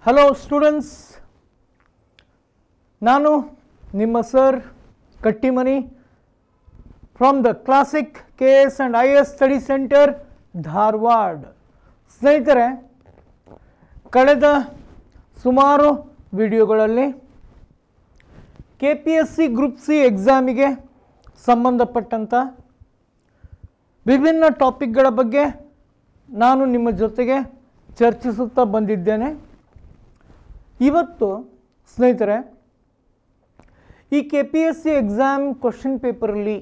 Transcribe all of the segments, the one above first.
Hello students ನಾನು ನಿಮ್ಮ sir Kattimani from the classic K S and I S study centre Dharwad ಸ್ನೇಹಿತರೆ ಕಳೆದ ಸುಮಾರು ವಿಡಿಯೋಗಳಲ್ಲಿ K P S C group C ಎಕ್ಸಾಮಿಗೆ ಸಂಬಂಧಪಟ್ಟಂಥ ವಿಭಿನ್ನ ಟಾಪಿಕ್ಗಳ ಬಗ್ಗೆ ನಾನು ನಿಮ್ಮ ಜೊತೆಗೆ ಚರ್ಚಿಸುತ್ತಾ ಬಂದಿದ್ದೇನೆ ಇವತ್ತು ಸ್ನೇಹಿತರೆ ಈ K P S C exam question ಪೇಪರಲ್ಲಿ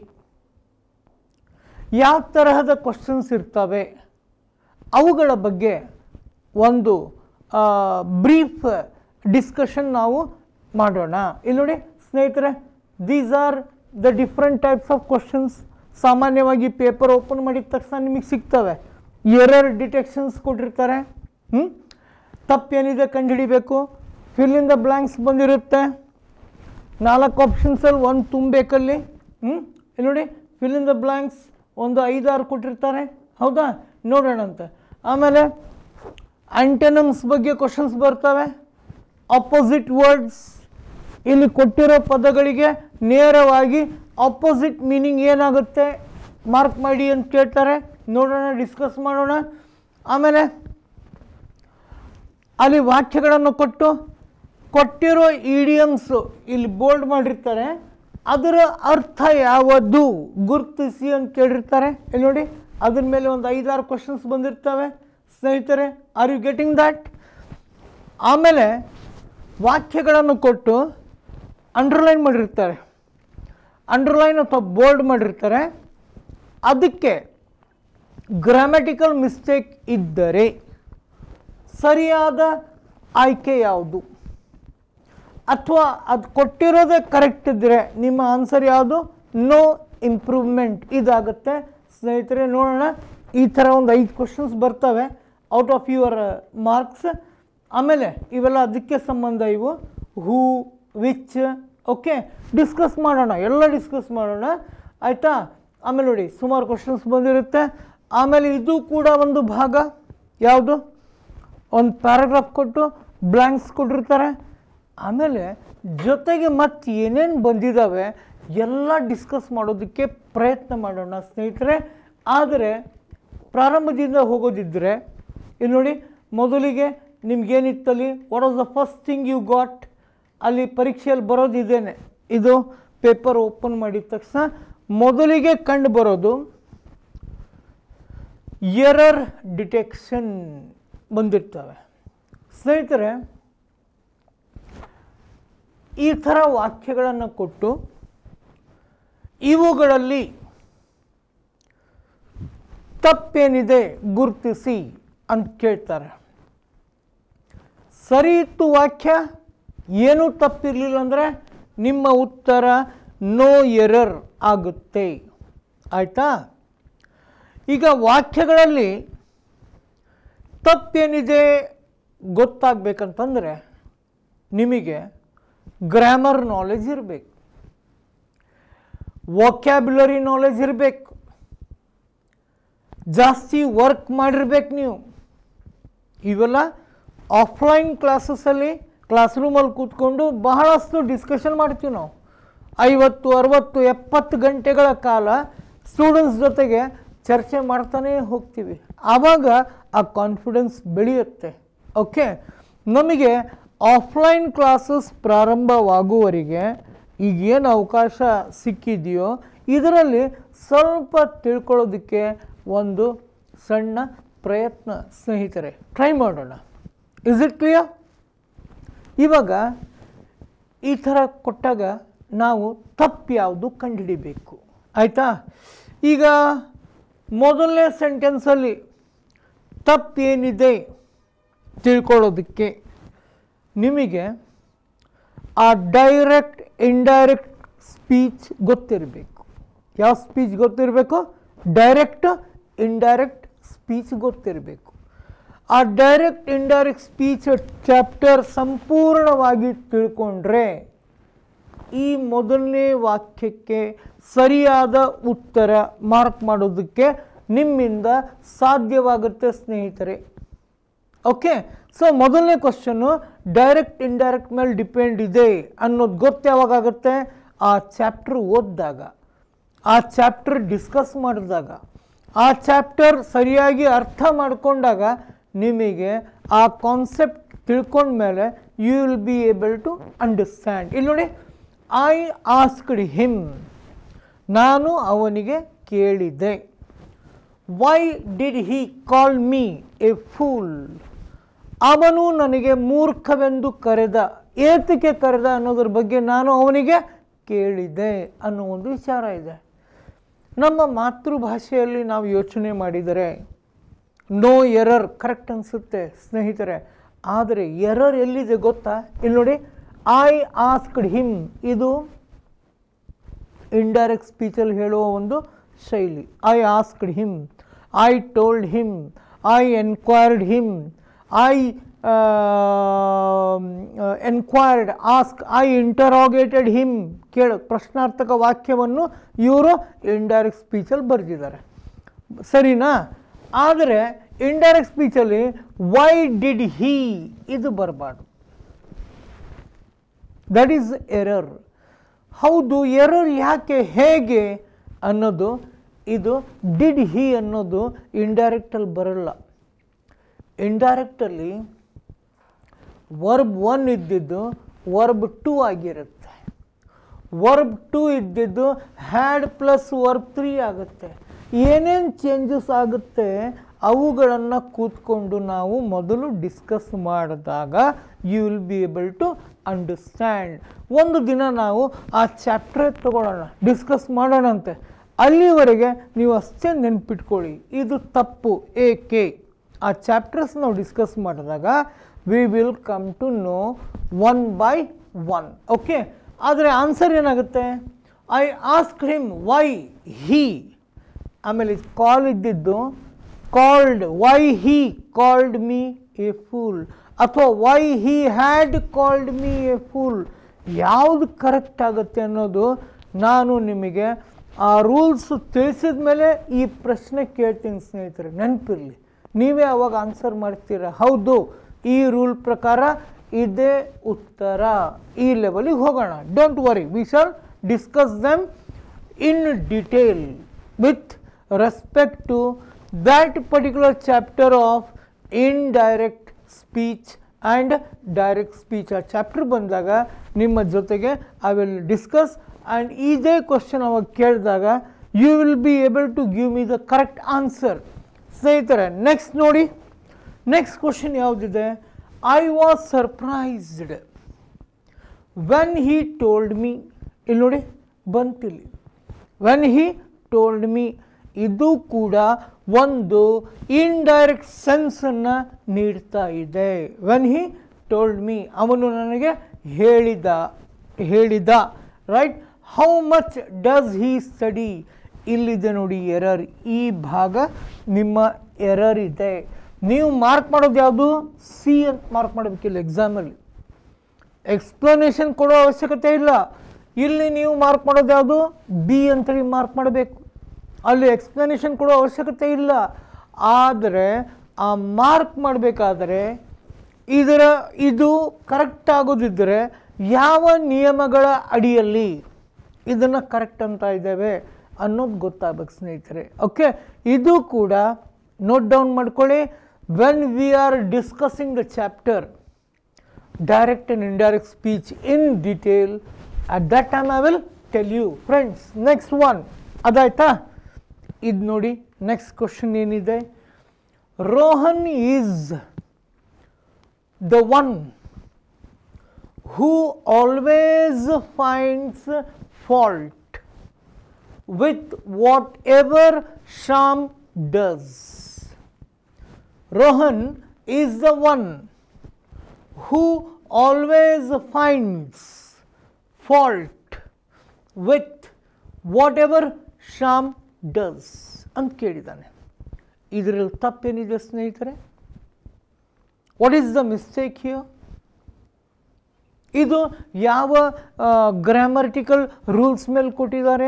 ಯಾವ ತರಹದ ಕ್ವಶನ್ಸ್ ಇರ್ತವೆ ಅವುಗಳ ಬಗ್ಗೆ ಒಂದು ಬ್ರೀಫ್ ಡಿಸ್ಕಷನ್ ನಾವು ಮಾಡೋಣ ಇಲ್ಲಿ ನೋಡಿ ಸ್ನೇಹಿತರೆ these are the different types of questions ಸಾಮಾನ್ಯವಾಗಿ ಪೇಪರ್ ಓಪನ್ ಮಾಡಿದ ತಕ್ಷಣ ನಿಮಗೆ ಸಿಗ್ತವೆ ಎರರ್ ಡಿಟೆಕ್ಷನ್ಸ್ ಕೊಟ್ಟಿರ್ತಾರೆ ಹ್ಞೂ ತಪ್ಪೇನಿದೆ ಕಂಡುಹಿಡಿಬೇಕು ಫಿಲ್ ಇನ್ ದ ಬ್ಲ್ಯಾಂಕ್ಸ್ ಬಂದಿರುತ್ತೆ ನಾಲ್ಕು ಆಪ್ಷನ್ಸಲ್ಲಿ ಒಂದು ತುಂಬಬೇಕಲ್ಲಿ ಹ್ಞೂ ಇಲ್ಲಿ ನೋಡಿ ಫಿಲ್ ಇನ್ ದ ಬ್ಲ್ಯಾಂಕ್ಸ್ ಒಂದು ಐದಾರು ಕೊಟ್ಟಿರ್ತಾರೆ ಹೌದಾ ನೋಡೋಣಂತೆ ಆಮೇಲೆ ಆಂಟನಮ್ಸ್ ಬಗ್ಗೆ ಕ್ವಶನ್ಸ್ ಬರ್ತವೆ ಅಪೋಸಿಟ್ ವರ್ಡ್ಸ್ ಇಲ್ಲಿ ಕೊಟ್ಟಿರೋ ಪದಗಳಿಗೆ ನೇರವಾಗಿ ಅಪೋಸಿಟ್ ಮೀನಿಂಗ್ ಏನಾಗುತ್ತೆ ಮಾರ್ಕ್ ಮಾಡಿ ಅಂತ ಕೇಳ್ತಾರೆ ನೋಡೋಣ ಡಿಸ್ಕಸ್ ಮಾಡೋಣ ಆಮೇಲೆ ಅಲ್ಲಿ ವಾಕ್ಯಗಳನ್ನು ಕೊಟ್ಟು ಕೊಟ್ಟಿರೋ ಇಡಿಯಮ್ಸು ಇಲ್ಲಿ ಬೋಲ್ಡ್ ಮಾಡಿರ್ತಾರೆ ಅದರ ಅರ್ಥ ಯಾವುದು ಗುರುತಿಸಿ ಅಂತ ಕೇಳಿರ್ತಾರೆ ಇಲ್ಲಿ ನೋಡಿ ಅದ್ರ ಮೇಲೆ ಒಂದು ಐದಾರು ಕ್ವಶನ್ಸ್ ಬಂದಿರ್ತವೆ ಸ್ನೇಹಿತರೆ ಆರ್ ಯು ಗೆಟಿಂಗ್ ದ್ಯಾಟ್ ಆಮೇಲೆ ವಾಕ್ಯಗಳನ್ನು ಕೊಟ್ಟು ಅಂಡರ್ಲೈನ್ ಮಾಡಿರ್ತಾರೆ ಅಂಡರ್ಲೈನ್ ಅಥವಾ ಬೋಲ್ಡ್ ಮಾಡಿರ್ತಾರೆ ಅದಕ್ಕೆ ಗ್ರಾಮ್ಯಾಟಿಕಲ್ ಮಿಸ್ಟೇಕ್ ಇದ್ದರೆ ಸರಿಯಾದ ಆಯ್ಕೆ ಯಾವುದು ಅಥವಾ ಅದು ಕೊಟ್ಟಿರೋದೇ ಕರೆಕ್ಟ್ ಇದ್ದರೆ ನಿಮ್ಮ ಆನ್ಸರ್ ಯಾವುದು ನೋ ಇಂಪ್ರೂವ್ಮೆಂಟ್ ಇದಾಗುತ್ತೆ ಸ್ನೇಹಿತರೆ ನೋಡೋಣ ಈ ಥರ ಒಂದು ಐದು ಕ್ವಶನ್ಸ್ ಬರ್ತವೆ ಔಟ್ ಆಫ್ ಯುವರ್ ಮಾರ್ಕ್ಸ್ ಆಮೇಲೆ ಇವೆಲ್ಲ ಅದಕ್ಕೆ ಸಂಬಂಧ ಇವು ಹೂ ವಿಚ್ ಓಕೆ ಡಿಸ್ಕಸ್ ಮಾಡೋಣ ಎಲ್ಲ ಡಿಸ್ಕಸ್ ಮಾಡೋಣ ಆಯಿತಾ ಆಮೇಲೆ ನೋಡಿ ಸುಮಾರು ಕ್ವಶನ್ಸ್ ಬಂದಿರುತ್ತೆ ಆಮೇಲೆ ಇದು ಕೂಡ ಒಂದು ಭಾಗ ಯಾವುದು ಒಂದು ಪ್ಯಾರಾಗ್ರಾಫ್ ಕೊಟ್ಟು ಬ್ಲ್ಯಾಂಕ್ಸ್ ಕೊಟ್ಟಿರ್ತಾರೆ ಆಮೇಲೆ ಜೊತೆಗೆ ಮತ್ತೆ ಏನೇನು ಬಂದಿದ್ದಾವೆ ಎಲ್ಲ ಡಿಸ್ಕಸ್ ಮಾಡೋದಕ್ಕೆ ಪ್ರಯತ್ನ ಮಾಡೋಣ ಸ್ನೇಹಿತರೆ ಆದರೆ ಪ್ರಾರಂಭದಿಂದ ಹೋಗೋದಿದ್ದರೆ ಇಲ್ಲಿ ನೋಡಿ ಮೊದಲಿಗೆ ನಿಮ್ಗೇನಿತ್ತಲ್ಲಿ what was the first thing you got ಅಲ್ಲಿ ಪರೀಕ್ಷೆಯಲ್ಲಿ ಬರೋದು ಇದೇನೆ ಇದು ಪೇಪರ್ ಓಪನ್ ಮಾಡಿದ ತಕ್ಷಣ ಮೊದಲಿಗೆ ಕಂಡು ಬರೋದು ಎರರ್ ಡಿಟೆಕ್ಷನ್ ಬಂದಿರ್ತವೆ ಸ್ನೇಹಿತರೆ ಈ ಥರ ವಾಕ್ಯಗಳನ್ನು ಕೊಟ್ಟು ಇವುಗಳಲ್ಲಿ ತಪ್ಪೇನಿದೆ ಗುರುತಿಸಿ ಅಂತ ಕೇಳ್ತಾರೆ ಸರಿ ಇತ್ತು ವಾಕ್ಯ ಏನೂ ತಪ್ಪಿರಲಿಲ್ಲ ಅಂದರೆ ನಿಮ್ಮ ಉತ್ತರ ನೋ ಎರರ್ ಆಗುತ್ತೆ ಆಯಿತಾ ಈಗ ವಾಕ್ಯಗಳಲ್ಲಿ ತಪ್ಪೇನಿದೆ ಗೊತ್ತಾಗಬೇಕಂತಂದರೆ ನಿಮಗೆ ಗ್ರಾಮರ್ ನಾಲೆಜ್ ಇರಬೇಕು ವೊಕ್ಯಾಬ್ಯುಲರಿ ನಾಲೆಜ್ ಇರಬೇಕು ಜಾಸ್ತಿ ವರ್ಕ್ ಮಾಡಿರ್ಬೇಕು ನೀವು ಇವೆಲ್ಲ ಆಫ್ಲೈನ್ ಕ್ಲಾಸಸ್ಸಲ್ಲಿ ಕ್ಲಾಸ್ ರೂಮಲ್ಲಿ ಕೂತ್ಕೊಂಡು ಬಹಳಷ್ಟು ಡಿಸ್ಕಷನ್ ಮಾಡ್ತೀವಿ ನಾವು ಐವತ್ತು ಅರವತ್ತು ಎಪ್ಪತ್ತು ಗಂಟೆಗಳ ಕಾಲ ಸ್ಟೂಡೆಂಟ್ಸ್ ಜೊತೆಗೆ ಚರ್ಚೆ ಮಾಡ್ತಾನೇ ಹೋಗ್ತೀವಿ ಆವಾಗ ಆ ಕಾನ್ಫಿಡೆನ್ಸ್ ಬೆಳೆಯುತ್ತೆ ಓಕೆ ನಮಗೆ ಆಫ್ಲೈನ್ ಕ್ಲಾಸಸ್ ಪ್ರಾರಂಭವಾಗುವವರೆಗೆ ಈಗೇನು ಅವಕಾಶ ಸಿಕ್ಕಿದೆಯೋ ಇದರಲ್ಲಿ ಸ್ವಲ್ಪ ತಿಳ್ಕೊಳ್ಳೋದಕ್ಕೆ ಒಂದು ಸಣ್ಣ ಪ್ರಯತ್ನ ಸ್ನೇಹಿತರೆ ಟ್ರೈ ಮಾಡೋಣ ಇಸ್ ಇಟ್ ಕ್ಲಿಯರ್ ಇವಾಗ ಈ ಥರ ಕೊಟ್ಟಾಗ ನಾವು ತಪ್ಪು ಯಾವುದು ಕಂಡುಹಿಡಿಬೇಕು ಆಯಿತಾ ಈಗ ಮೊದಲನೇ ಸೆಂಟೆನ್ಸಲ್ಲಿ ತಪ್ಪೇನಿದೆ ತಿಳ್ಕೊಳ್ಳೋದಕ್ಕೆ ನಿಮಗೆ ಆ ಡೈರೆಕ್ಟ್ ಇಂಡೈರೆಕ್ಟ್ ಸ್ಪೀಚ್ ಗೊತ್ತಿರಬೇಕು ಯಾವ ಸ್ಪೀಚ್ ಗೊತ್ತಿರಬೇಕು ಡೈರೆಕ್ಟ್ ಇಂಡೈರೆಕ್ಟ್ ಸ್ಪೀಚ್ ಗೊತ್ತಿರಬೇಕು ಆ ಡೈರೆಕ್ಟ್ ಇಂಡೈರೆಕ್ಟ್ ಸ್ಪೀಚ್ ಚಾಪ್ಟರ್ ಸಂಪೂರ್ಣವಾಗಿ ತಿಳ್ಕೊಂಡ್ರೆ ಈ ಮೊದಲನೇ ವಾಕ್ಯಕ್ಕೆ ಸರಿಯಾದ ಉತ್ತರ ಮಾರ್ಕ್ ಮಾಡೋದಕ್ಕೆ ನಿಮ್ಮಿಂದ ಸಾಧ್ಯವಾಗುತ್ತೆ ಸ್ನೇಹಿತರೆ ಓಕೆ ಸೊ ಮೊದಲನೇ ಕ್ವಶನ್ನು ಡೈರೆಕ್ಟ್ ಇಂಡೈರೆಕ್ಟ್ ಮೇಲೆ ಡಿಪೆಂಡ್ ಇದೆ ಅನ್ನೋದು ಗೊತ್ತು ಯಾವಾಗುತ್ತೆ ಆ ಚಾಪ್ಟರ್ ಓದಿದಾಗ ಆ ಚಾಪ್ಟರ್ ಡಿಸ್ಕಸ್ ಮಾಡಿದಾಗ ಆ ಚಾಪ್ಟರ್ ಸರಿಯಾಗಿ ಅರ್ಥ ಮಾಡಿಕೊಂಡಾಗ ನಿಮಗೆ ಆ ಕಾನ್ಸೆಪ್ಟ್ ತಿಳ್ಕೊಂಡ್ಮೇಲೆ you will be able to understand ಇಲ್ಲಿ ನೋಡಿ ಐ ಆಸ್ಕ್ಡ್ ಹಿಮ್ ನಾನು ಅವನಿಗೆ ಕೇಳಿದೆ why did he call me a fool ಅವನು ನನಗೆ ಮೂರ್ಖವೆಂದು ಕರೆದ ಏತಕ್ಕೆ ಕರೆದ ಅನ್ನೋದ್ರ ಬಗ್ಗೆ ನಾನು ಅವನಿಗೆ ಕೇಳಿದೆ ಅನ್ನೋ ಒಂದು ವಿಚಾರ ಇದೆ ನಮ್ಮ ಮಾತೃಭಾಷೆಯಲ್ಲಿ ನಾವು ಯೋಚನೆ ಮಾಡಿದರೆ ನೋ ಎರರ್ ಕರೆಕ್ಟ್ ಅನಿಸುತ್ತೆ ಸ್ನೇಹಿತರೆ ಆದರೆ ಎರರ್ ಎಲ್ಲಿದೆ ಗೊತ್ತಾ ಇಲ್ಲಿ ನೋಡಿ ಐ ಆಸ್ಕ್ಡ್ ಹಿಮ್ ಇದು ಇಂಡೈರೆಕ್ಟ್ ಸ್ಪೀಚಲ್ಲಿ ಹೇಳುವ ಒಂದು ಶೈಲಿ I asked him I told him I enquired him I enquired ask I interrogated him ಕೇಳ ಪ್ರಶ್ನಾರ್ಥಕ ವಾಕ್ಯವನ್ನು ಇವರು ಇಂಡೈರೆಕ್ಟ್ ಸ್ಪೀಚಲ್ಲಿ ಬರೆದಿದ್ದಾರೆ ಸರಿನಾ ಆದರೆ ಇಂಡೈರೆಕ್ಟ್ ಸ್ಪೀಚಲ್ಲಿ ವೈ ಡಿಡ್ ಹೀ ಇದು ಬರಬಾರ್ದು ದಟ್ ಈಸ್ ಎರರ್ ಹೌದು ಎರರ್ ಯಾಕೆ ಹೇಗೆ ಅನ್ನೋದು ಇದು ಡಿಡ್ ಹಿ ಅನ್ನೋದು ಇಂಡೈರೆಕ್ಟಲ್ಲಿ ಬರಲ್ಲ ಇಂಡೈರೆಕ್ಟಲ್ಲಿ ವರ್ಬ್ ಒನ್ ಇದ್ದಿದ್ದು ವರ್ಬ್ ಟೂ ಆಗಿರುತ್ತೆ ವರ್ಬ್ ಟೂ ಇದ್ದಿದ್ದು ಹ್ಯಾಡ್ ಪ್ಲಸ್ ವರ್ಬ್ ತ್ರೀ ಆಗುತ್ತೆ ಏನೇನು ಚೇಂಜಸ್ ಆಗುತ್ತೆ ಅವುಗಳನ್ನು ಕೂತ್ಕೊಂಡು ನಾವು ಮೊದಲು ಡಿಸ್ಕಸ್ ಮಾಡಿದಾಗ you will be able to understand ಒಂದು ದಿನ ನಾವು ಆ ಚಾಪ್ಟರ್ ತಗೊಳ್ಳೋಣ ಡಿಸ್ಕಸ್ ಮಾಡೋಣಂತೆ ಅಲ್ಲಿವರೆಗೆ ನೀವು ಅಷ್ಟೇ ನೆನ್ಪಿಟ್ಕೊಳ್ಳಿ ಇದು ತಪ್ಪು ಏಕೆ ಆ ಚಾಪ್ಟರ್ಸ್ ನಾವು ಡಿಸ್ಕಸ್ ಮಾಡಿದಾಗ we will come to know one by one okay ಆದರೆ ಆನ್ಸರ್ ಏನಾಗುತ್ತೆ I ask him why he ಆಮೇಲೆ ಕಾಲ್ ಇದ್ದಿದ್ದು called why he called me a fool ಅಥವಾ why he had called me a fool ಯಾವುದು correct ಆಗುತ್ತೆ ಅನ್ನೋದು ನಾನು ನಿಮಗೆ ಆ ರೂಲ್ಸ್ ತಿಳಿಸಿದ ಮೇಲೆ ಈ ಪ್ರಶ್ನೆ ಕೇಳ್ತೀನಿ ಸ್ನೇಹಿತರೆ ನೆನಪಿರಲಿ ನೀವೇ ಅವಾಗ ಆನ್ಸರ್ ಮಾಡ್ತೀರ ಹೌದು ಈ ರೂಲ್ ಪ್ರಕಾರ ಇದೇ ಉತ್ತರ ಈ ಲೆವೆಲಿಗೆ ಹೋಗೋಣ don't worry we shall discuss them in detail with respect to that particular chapter of indirect speech and direct speech ಆ ಚಾಪ್ಟರ್ ಬಂದಾಗ ನಿಮ್ಮ ಜೊತೆಗೆ ಐ ವಿಲ್ ಡಿಸ್ಕಸ್ ಆ್ಯಂಡ್ ಇದೇ ಕ್ವಶನ್ ಅವಾಗ ಕೇಳಿದಾಗ you will be able to give me the correct answer ಸ್ನೇಹಿತರೆ next ನೋಡಿ next question ಯಾವುದಿದೆ I was surprised when he told me ಇಲ್ಲಿ ನೋಡಿ ಬಂತಿಲ್ಲಿ ವೆನ್ ಹಿ ಟೋಲ್ಡ್ ಮೀ ಇದು ಕೂಡ ಒಂದು ಇಂಡೈರೆಕ್ಟ್ ಸೆನ್ಸನ್ನು ನೀಡ್ತಾ ಇದೆ ವೆನ್ ಹಿ ಟೋಲ್ಡ್ ಮೀ ಅವನು ನನಗೆ ಹೇಳಿದ ಹೇಳಿದ right how much does he study ಇಲ್ಲಿದೆ ನೋಡಿ ಎರರ್ ಈ ಭಾಗ ನಿಮ್ಮ ಎರರ್ ಇದೆ ನೀವು ಮಾರ್ಕ್ ಮಾಡೋದು ಯಾವುದು ಸಿ ಅಂತ ಮಾರ್ಕ್ ಮಾಡಬೇಕಿಲ್ಲ ಎಕ್ಸಾಮಲ್ಲಿ ಎಕ್ಸ್ಪ್ಲನೇಷನ್ ಕೊಡೋ ಅವಶ್ಯಕತೆ ಇಲ್ಲ ಇಲ್ಲಿ ನೀವು ಮಾರ್ಕ್ ಮಾಡೋದು ಯಾವುದು ಬಿ ಅಂತೇಳಿ ಮಾರ್ಕ್ ಮಾಡಬೇಕು ಅಲ್ಲಿ ಎಕ್ಸ್ಪ್ಲನೇಷನ್ ಕೊಡೋ ಅವಶ್ಯಕತೆ ಇಲ್ಲ ಆದರೆ ಆ ಮಾರ್ಕ್ ಮಾಡಬೇಕಾದ್ರೆ ಇದರ ಇದು ಕರೆಕ್ಟ್ ಆಗೋದಿದ್ದರೆ ಯಾವ ನಿಯಮಗಳ ಅಡಿಯಲ್ಲಿ ಇದನ್ನು ಕರೆಕ್ಟ್ ಅಂತ ಇದ್ದೇವೆ ಅನ್ನೋದು ಗೊತ್ತಾಗಬೇಕು ಸ್ನೇಹಿತರೆ ಓಕೆ ಇದು ಕೂಡ ನೋಟ್ ಡೌನ್ ಮಾಡ್ಕೊಳ್ಳಿ when we are discussing the chapter direct and indirect speech in detail at that time i will tell you friends next one ಅದಾಯ್ತಾ ಇದು ನೋಡಿ ನೆಕ್ಸ್ಟ್ ಕ್ವಶನ್ ಏನಿದೆ Rohan is the one who always finds fault with whatever Sham does Rohan is the one who always finds fault with whatever Sham does ಅಂತ ಕೇಳಿದ್ದಾನೆ ಇದರಲ್ಲಿ ತಪ್ಪೇನಿದೆ ಸ್ನೇಹಿತರೆ what is the mistake here ಇದು ಯಾವ ಗ್ರಾಮರ್ಟಿಕಲ್ ರೂಲ್ಸ್ ಮೇಲೆ ಕೊಟ್ಟಿದ್ದಾರೆ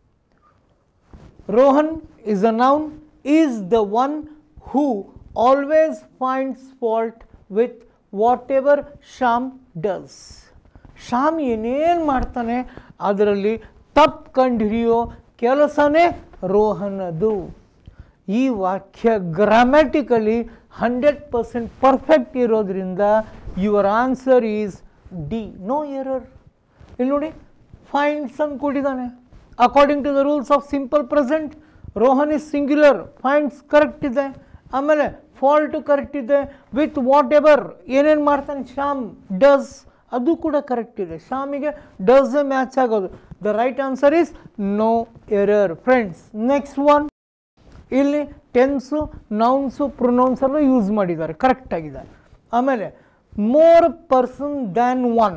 Rohan is a noun is the one who always finds fault with whatever Shyam does Shyam ಏನೇನು ಮಾಡ್ತಾನೆ ಅದರಲ್ಲಿ ತಪ್ಪು ಕಂಡುಹಿಡಿಯೋ ಕೆಲಸನೇ ರೋಹನದು ಈ ವಾಕ್ಯ ಗ್ರಾಮ್ಯಾಟಿಕಲಿ ಹಂಡ್ರೆಡ್ ಪರ್ಸೆಂಟ್ ಪರ್ಫೆಕ್ಟ್ ಇರೋದ್ರಿಂದ your answer is D no error ಇಲ್ಲಿ ನೋಡಿ ಫೈಂಡ್ಸ್ ಅಂತ ಕೊಟ್ಟಿದ್ದಾನೆ according to the rules of simple present Rohan is singular finds correct ಇದೆ ಆಮೇಲೆ ಫಾಲ್ಟ್ ಕರೆಕ್ಟ್ ಇದೆ ವಿತ್ ವಾಟ್ ಎವರ್ ಏನೇನು ಮಾಡ್ತಾನೆ ಶ್ಯಾಮ್ ಡಸ್ ಅದು ಕೂಡ ಕರೆಕ್ಟ್ ಇದೆ ಶ್ಯಾಮಿಗೆ ಡಸ್ ಮ್ಯಾಚ್ ಆಗೋದು the right answer is no error friends next one ಇಲ್ಲಿ ಟೆನ್ಸು ನೌನ್ಸು ಪ್ರೊನೌನ್ಸ್ ಎಲ್ಲ ಯೂಸ್ ಮಾಡಿದ್ದಾರೆ ಕರೆಕ್ಟ್ ಆಗಿದೆ ಆಮೇಲೆ more person than one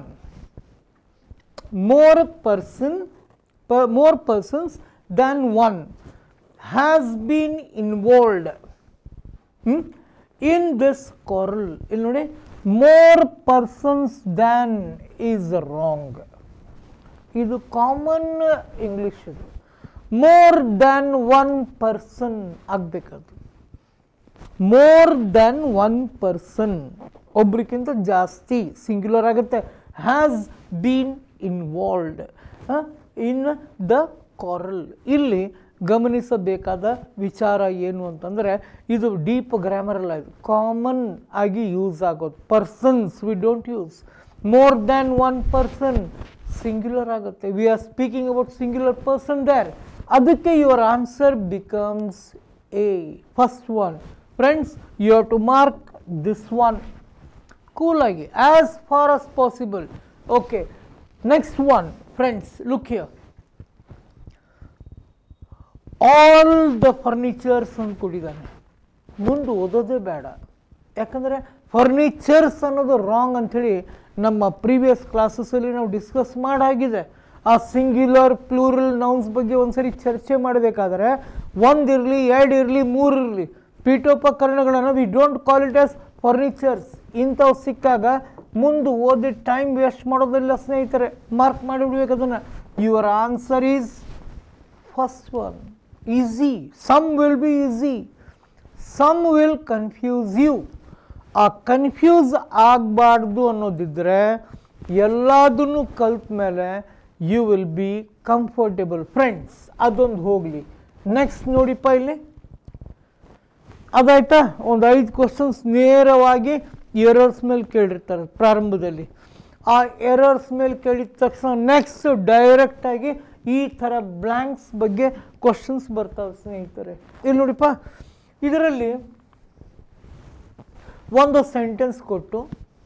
more person more persons than one has been involved in this quarrel ಇಲ್ಲಿ ನೋಡಿ more persons than is wrong ಇದು common English ಇದು more than one person ಆಗಬೇಕದು more than one person ಒಬ್ರಿಗಿಂತ ಜಾಸ್ತಿ singular ಆಗುತ್ತೆ has been involved in the quarrel ಇಲ್ಲಿ ಗಮನಿಸಬೇಕಾದ ವಿಚಾರ ಏನು ಅಂತಂದರೆ ಇದು ಡೀಪ್ ಗ್ರಾಮರ್ ಅಲ್ಲ ಇದು ಕಾಮನ್ ಆಗಿ ಯೂಸ್ ಆಗೋದು persons we don't use more than one person singular ಆಗುತ್ತೆ we are speaking about singular person there ಅದಕ್ಕೆ your answer becomes A first one friends you have to mark this one cool ಆಗಿ as far as possible okay next one friends look here all the furnitures ಅಂತ ಕೊಟ್ಟಿದ್ದಾನೆ ಮುಂದೆ ಓದೋದೇ ಬೇಡ ಯಾಕಂದರೆ furnitures ಅನ್ನೋದು wrong ಅಂಥೇಳಿ ನಮ್ಮ ಪ್ರೀವಿಯಸ್ ಕ್ಲಾಸಸ್ಸಲ್ಲಿ ನಾವು ಡಿಸ್ಕಸ್ ಮಾಡಾಗಿದೆ ಆ ಸಿಂಗ್ಯುಲರ್ ಪ್ಲೂರಲ್ ನೌನ್ಸ್ ಬಗ್ಗೆ ಒಂದ್ಸರಿ ಚರ್ಚೆ ಮಾಡಬೇಕಾದ್ರೆ ಒಂದಿರಲಿ ಎರಡು ಇರಲಿ ಮೂರು ಇರಲಿ ಪೀಠೋಪಕರಣಗಳನ್ನು we don't call it as furnitures ಇಂಥವು ಸಿಕ್ಕಾಗ ಮುಂದೆ ಓದಿ ಟೈಮ್ ವೇಸ್ಟ್ ಮಾಡೋದಿಲ್ಲ ಸ್ನೇಹಿತರೆ ಮಾರ್ಕ್ ಮಾಡಿಬಿಡ್ಬೇಕು ಅದನ್ನು your answer is first one easy some will be easy some will confuse you ಆ ಕನ್ಫ್ಯೂಸ್ ಆಗಬಾರ್ದು ಅನ್ನೋದಿದ್ದರೆ ಎಲ್ಲದನ್ನು ಕಲ್ತ ಮೇಲೆ you will be comfortable friends ಅದೊಂದು ಹೋಗಲಿ ನೆಕ್ಸ್ಟ್ ನೋಡಿಪ್ಪ ಇಲ್ಲಿ ಅದಾಯ್ತಾ ಒಂದು ಐದು ಕ್ವಶನ್ಸ್ ನೇರವಾಗಿ ಎರರ್ಸ್ ಮೇಲೆ ಕೇಳಿರ್ತಾರೆ ಪ್ರಾರಂಭದಲ್ಲಿ ಆ ಎರರ್ಸ್ ಮೇಲೆ ಕೇಳಿದ ತಕ್ಷಣ ನೆಕ್ಸ್ಟ್ ಡೈರೆಕ್ಟಾಗಿ ಈ ಥರ ಬ್ಲ್ಯಾಂಕ್ಸ್ ಬಗ್ಗೆ ಕ್ವಶನ್ಸ್ ಬರ್ತಾವೆ ಸ್ನೇಹಿತರೆ ಇಲ್ಲಿ ನೋಡಿಪ್ಪ ಇದರಲ್ಲಿ ಒಂದು ಸೆಂಟೆನ್ಸ್ ಕೊಟ್ಟು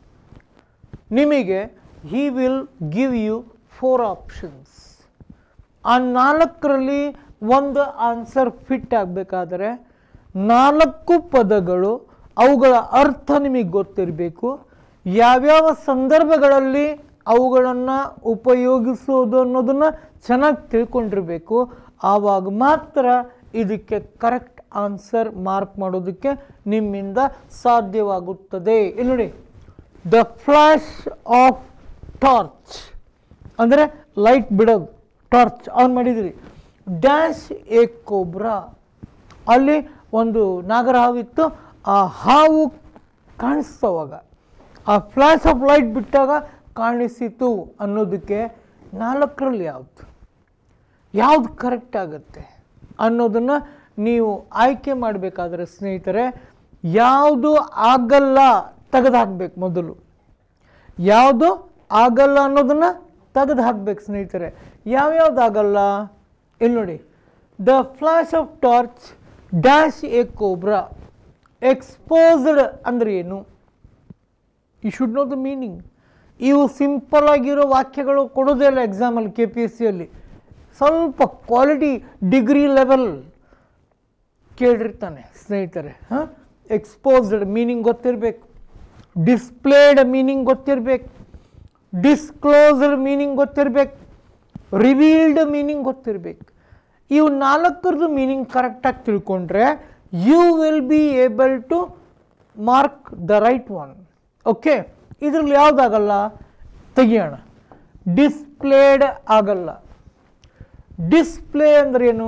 ನಿಮಗೆ he will give you four options ಆ ನಾಲ್ಕರಲ್ಲಿ ಒಂದು ಆನ್ಸರ್ ಫಿಟ್ ಆಗಬೇಕಾದ್ರೆ ನಾಲ್ಕು ಪದಗಳು ಅವುಗಳ ಅರ್ಥ ನಿಮಗೆ ಗೊತ್ತಿರಬೇಕು ಯಾವ್ಯಾವ ಸಂದರ್ಭಗಳಲ್ಲಿ ಅವುಗಳನ್ನು ಉಪಯೋಗಿಸೋದು ಅನ್ನೋದನ್ನು ಚೆನ್ನಾಗಿ ತಿಳ್ಕೊಂಡಿರಬೇಕು ಆವಾಗ ಮಾತ್ರ ಇದಕ್ಕೆ ಕರೆಕ್ಟ್ ಆನ್ಸರ್ ಮಾರ್ಕ್ ಮಾಡೋದಕ್ಕೆ ನಿಮ್ಮಿಂದ ಸಾಧ್ಯವಾಗುತ್ತದೆ ಇಲ್ಲಿ ನೋಡಿ ದ ಫ್ಲ್ಯಾಶ್ ಆಫ್ ಟಾರ್ಚ್ ಅಂದರೆ ಲೈಟ್ ಬಿಡೋದು ಟಾರ್ಚ್ ಆನ್ ಮಾಡಿದಿರಿ ಡ್ಯಾಶ್ ಎ ಕೋಬ್ರಾ ಅಲ್ಲಿ ಒಂದು ನಾಗರ ಹಾವಿತ್ತು ಆ ಹಾವು ಕಾಣಿಸ್ತವಾಗ ಆ ಫ್ಲ್ಯಾಶ್ ಆಫ್ ಲೈಟ್ ಬಿಟ್ಟಾಗ ಕಾಣಿಸಿತು ಅನ್ನೋದಕ್ಕೆ ನಾಲ್ಕರಲ್ಲಿ ಯಾವುದು ಯಾವ್ದು ಕರೆಕ್ಟ್ ಆಗುತ್ತೆ ಅನ್ನೋದನ್ನು ನೀವು ಆಯ್ಕೆ ಮಾಡಬೇಕಾದ್ರೆ ಸ್ನೇಹಿತರೆ ಯಾವುದು ಆಗಲ್ಲ ತೆಗೆದು ಹಾಕ್ಬೇಕು ಮೊದಲು ಯಾವುದು ಆಗಲ್ಲ ಅನ್ನೋದನ್ನು ತೆಗೆದು ಹಾಕ್ಬೇಕು ಸ್ನೇಹಿತರೆ ಯಾವ್ಯಾವ್ದು ಆಗಲ್ಲ ಇಲ್ಲಿ ನೋಡಿ the flash of torch dash a cobra exposed ಅಂದ್ರೆ ಏನು you should know the meaning ಇವು ಸಿಂಪಲ್ ಆಗಿರೋ ವಾಕ್ಯಗಳು ಕೊಡೋದೇ ಇಲ್ಲ ಎಕ್ಸಾಮಲ್ಲಿ ಕೆ ಪಿ ಎಸ್ ಸಿಯಲ್ಲಿ ಸ್ವಲ್ಪ ಕ್ವಾಲಿಟಿ ಡಿಗ್ರಿ ಲೆವೆಲ್ ಕೇಳಿರ್ತಾನೆ ಸ್ನೇಹಿತರೆ ಹಾಂ ಎಕ್ಸ್ಪೋಸ್ಡ್ ಮೀನಿಂಗ್ ಗೊತ್ತಿರಬೇಕು ಡಿಸ್ಪ್ಲೇಡ್ ಮೀನಿಂಗ್ ಗೊತ್ತಿರಬೇಕು ಡಿಸ್ಕ್ಲೋಸ್ಡ್ ಮೀನಿಂಗ್ ಗೊತ್ತಿರಬೇಕು ರಿವೀಲ್ಡ್ ಮೀನಿಂಗ್ ಗೊತ್ತಿರಬೇಕು ಇವು ನಾಲ್ಕರದ್ದು ಮೀನಿಂಗ್ ಕರೆಕ್ಟಾಗಿ ತಿಳ್ಕೊಂಡ್ರೆ you will be able to mark the right one okay ಇದ್ರಲ್ಲಿ ಯಾವುದಾಗಲ್ಲ ತೆಗಿಯೋಣ ಡಿಸ್ಪ್ಲೇಡ್ ಆಗಲ್ಲ ಡಿಸ್ಪ್ಲೇ ಅಂದ್ರೆ ಏನು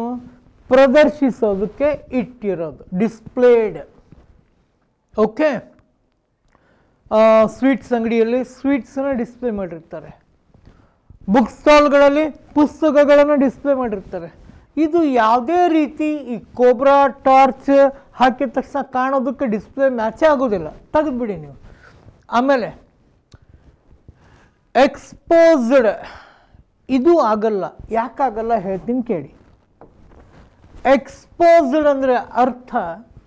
ಪ್ರದರ್ಶಿಸೋದಕ್ಕೆ ಇಟ್ಟಿರೋದು ಡಿಸ್ಪ್ಲೇಡ್ ಓಕೆ ಸ್ವೀಟ್ಸ್ ಅಂಗಡಿಯಲ್ಲಿ ಸ್ವೀಟ್ಸನ್ನ ಡಿಸ್ಪ್ಲೇ ಮಾಡಿರ್ತಾರೆ ಬುಕ್ ಸ್ಟಾಲ್ಗಳಲ್ಲಿ ಪುಸ್ತಕಗಳನ್ನು ಡಿಸ್ಪ್ಲೇ ಮಾಡಿರ್ತಾರೆ ಇದು ಯಾವುದೇ ರೀತಿ ಈ ಕೋಬ್ರಾ ಟಾರ್ಚ್ ಹಾಕಿದ ತಕ್ಷಣ ಕಾಣೋದಕ್ಕೆ ಡಿಸ್ಪ್ಲೇ ಮ್ಯಾಚೇ ಆಗೋದಿಲ್ಲ ತೆಗೆದುಬಿಡಿ ನೀವು ಆಮೇಲೆ ಎಕ್ಸ್ಪೋಸ್ಡ್ ಇದು ಆಗಲ್ಲ ಯಾಕಾಗಲ್ಲ ಹೇಳ್ತೀನಿ ಕೇಳಿ ಎಕ್ಸ್ಪೋಸ್ಡ್ ಅಂದರೆ ಅರ್ಥ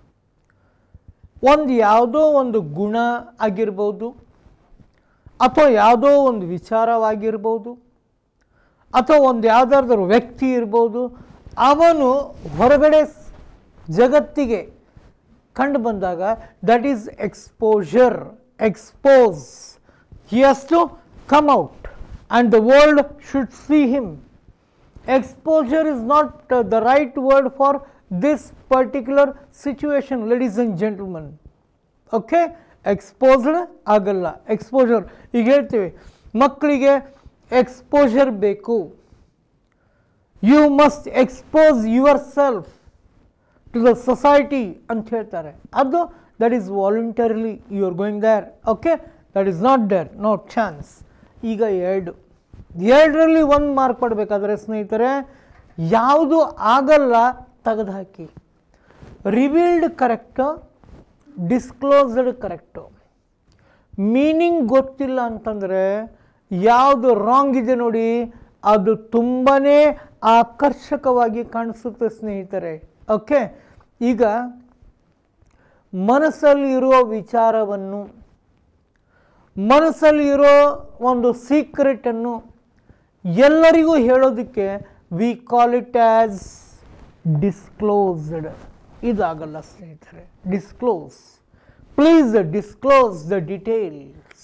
ಒಂದು ಯಾವುದೋ ಒಂದು ಗುಣ ಆಗಿರ್ಬೋದು ಅಥವಾ ಯಾವುದೋ ಒಂದು ವಿಚಾರವಾಗಿರ್ಬೋದು ಅಥವಾ ಒಂದು ಯಾವುದಾದ್ರೂ ವ್ಯಕ್ತಿ ಇರ್ಬೋದು ಅವನು ಹೊರಗಡೆ ಸ್- ಜಗತ್ತಿಗೆ ಕಂಡು ಬಂದಾಗ that is exposure exposed he has to come out and the world should see him exposure is not uh, the right word for this particular situation ladies and gentlemen okay exposed ಆಗಲ್ಲ exposure ಈಗ ಹೇಳ್ತೀವಿ ಮಕ್ಕಳಿಗೆ exposure ಬೇಕು you must expose yourself to the society ಅಂತ ಹೇಳ್ತಾರೆ ಅದು that is voluntarily you are going there okay that is not there not chance ಈಗ ಎರಡು ಎರಡರಲ್ಲಿ ಒಂದು ಮಾರ್ಕ್ ಕೊಡಬೇಕಾದ್ರೆ ಸ್ನೇಹಿತರೆ ಯಾವುದು ಆಗಲ್ಲ ತೆಗೆದುಹಾಕಿ revealed correct disclosed correct meaning ಗೊತ್ತಿಲ್ಲ ಅಂತಂದರೆ ಯಾವುದು ರಾಂಗ್ ಇದೆ ನೋಡಿ ಅದು ತುಂಬಾ ಆಕರ್ಷಕವಾಗಿ ಕಾಣಿಸುತ್ತೆ ಸ್ನೇಹಿತರೆ ಓಕೆ ಈಗ ಮನಸ್ಸಲ್ಲಿ ಇರುವ ವಿಚಾರವನ್ನು ಮನಸ್ಸಲ್ಲಿ ಇರೋ ಒಂದು ಸೀಕ್ರೆಟನ್ನು ಎಲ್ಲರಿಗೂ ಹೇಳೋದಕ್ಕೆ we call it as disclosed ಇದಾಗಲ್ಲ ಸ್ನೇಹಿತರೆ disclose please disclose the details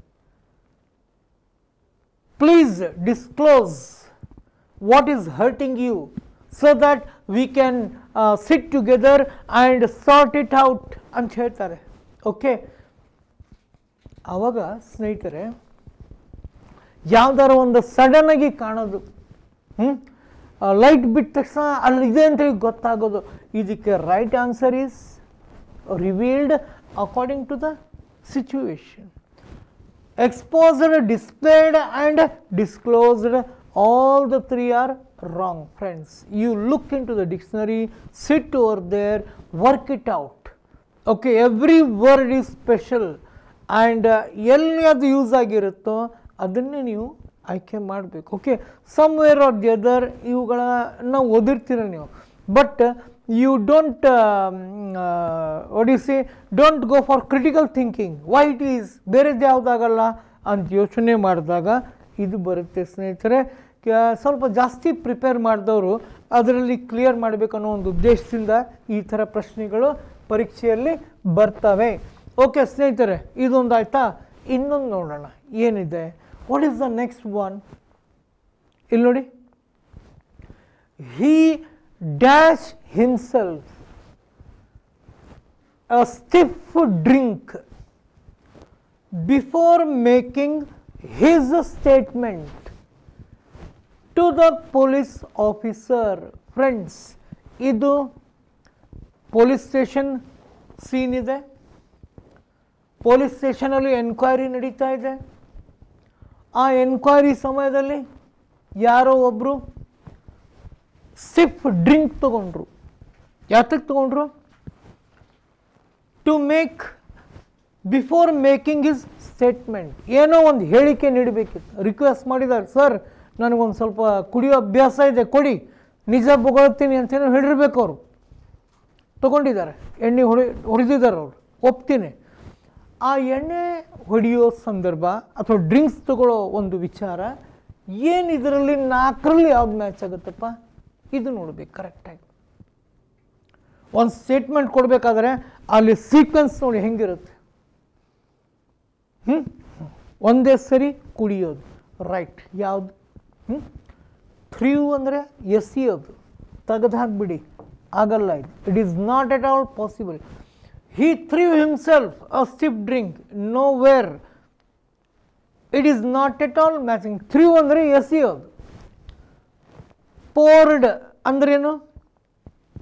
please disclose what is hurting you so that we can sit together and sort it out ಅಂತ ಹೇಳ್ತಾರೆ ಓಕೆ ಆವಾಗ ಸ್ನೇಹಿತರೆ ಯಾವ್ದಾರ ಒಂದು ಸಡನ್ನಾಗಿ ಕಾಣೋದು ಹ್ಞೂ ಲೈಟ್ ಬಿಟ್ಟ ತಕ್ಷಣ ಅಲ್ಲಿದೆ ಅಂತೇಳಿ ಗೊತ್ತಾಗೋದು ಇದಕ್ಕೆ right answer is revealed according to the situation exposed, displayed, and disclosed. All the three are wrong, friends. You look into the dictionary, sit over there, work it out. Okay, every word is special. And ಎಲ್ಲಿ ಅದು use ಆಗಿರುತ್ತೋ ಅದನ್ನೇ ನೀವು ಆಯ್ಕೆ ಮಾಡಬೇಕು okay somewhere are the other ಇವುಗಳನ್ನ ಓದಿರ್ತೀರ ನೀವು ಬಟ್ ಯು ಡೋಂಟ್ ಒಡಿಸಿ don't go for critical thinking why it is ಬೇರೆದು ಯಾವುದಾಗಲ್ಲ ಅಂತ ಯೋಚನೆ ಮಾಡಿದಾಗ ಇದು ಬರುತ್ತೆ ಸ್ನೇಹಿತರೆ ಕ- ಸ್ವಲ್ಪ ಜಾಸ್ತಿ ಪ್ರಿಪೇರ್ ಮಾಡಿದವರು ಅದರಲ್ಲಿ ಕ್ಲಿಯರ್ ಮಾಡಬೇಕು ಅನ್ನೋ ಒಂದು ಉದ್ದೇಶದಿಂದ ಈ ಥರ ಪ್ರಶ್ನೆಗಳು ಪರೀಕ್ಷೆಯಲ್ಲಿ ಬರ್ತವೆ ಓಕೆ ಸ್ನೇಹಿತರೆ ಇದೊಂದು ಆಯ್ತಾ ಇನ್ನೊಂದು ನೋಡೋಣ ಏನಿದೆ what is the next one ಇಲ್ಲಿ ನೋಡಿ he dash himself a stiff drink before making his statement to the police officer friends ಇದು ಪೊಲೀಸ್ ಸ್ಟೇಷನ್ ಸೀನ್ ಇದೆ ಪೊಲೀಸ್ ಸ್ಟೇಷನಲ್ಲಿ ಎನ್ಕ್ವೈರಿ ನಡೀತಾ ಇದೆ ಆ ಎನ್ಕ್ವೈರಿ ಸಮಯದಲ್ಲಿ ಯಾರೋ ಒಬ್ಬರು ಸಿಫ್ ಡ್ರಿಂಕ್ ತಗೊಂಡ್ರು ಯಾತಕ್ಕೆ ತಗೊಂಡ್ರು to make before making his statement ಏನೋ ಒಂದು ಹೇಳಿಕೆ ನೀಡಬೇಕಿತ್ತು ರಿಕ್ವೆಸ್ಟ್ ಮಾಡಿದ್ದಾರೆ ಸರ್ ನನಗೊಂದು ಸ್ವಲ್ಪ ಕುಡಿಯೋ ಅಭ್ಯಾಸ ಇದೆ ಕೊಡಿ ನಿಜ ಬೊಗಳ್ತೀನಿ ಅಂತೇನೋ ಹೇಳಿರ್ಬೇಕು ಅವರು ತಗೊಂಡಿದ್ದಾರೆ ಎಣ್ಣೆ ಹೊಡಿ ಹೊಡೆದಿದ್ದಾರೆ ಅವರು ಒಪ್ತೀನಿ ಆ ಎಣ್ಣೆ ಹೊಡೆಯೋ ಸಂದರ್ಭ ಅಥವಾ ಡ್ರಿಂಕ್ಸ್ ತಗೊಳ್ಳೋ ಒಂದು ವಿಚಾರ ಏನು ಇದರಲ್ಲಿ ನಾಲ್ಕರಲ್ಲಿ ಯಾವ್ದು ಮ್ಯಾಚ್ ಆಗುತ್ತಪ್ಪ ಇದು ನೋಡ್ಬೇಕು ಕರೆಕ್ಟಾಗಿ ಒಂದು ಸ್ಟೇಟ್ಮೆಂಟ್ ಕೊಡಬೇಕಾದ್ರೆ ಅಲ್ಲಿ ಸೀಕ್ವೆನ್ಸ್ ನೋಡಿ ಹೆಂಗಿರುತ್ತೆ ಹ್ಞೂ ಒಂದೇ ಸರಿ ಕುಡಿಯೋದು ರೈಟ್ ಯಾವುದು ಹ್ಞೂ ಥ್ರೀವ್ ಅಂದರೆ ಎಸೆಯೋದು ತೆಗೆದು ಹಾಕ್ಬಿಡಿ ಆಗಲ್ಲ ಇದು it is not at all possible he threw himself a stiff drink nowhere it is not at all matching threw ಅಂದರೆ ಎಸೆಯೋದು ಪೋರ್ಡ್ ಅಂದ್ರೇನು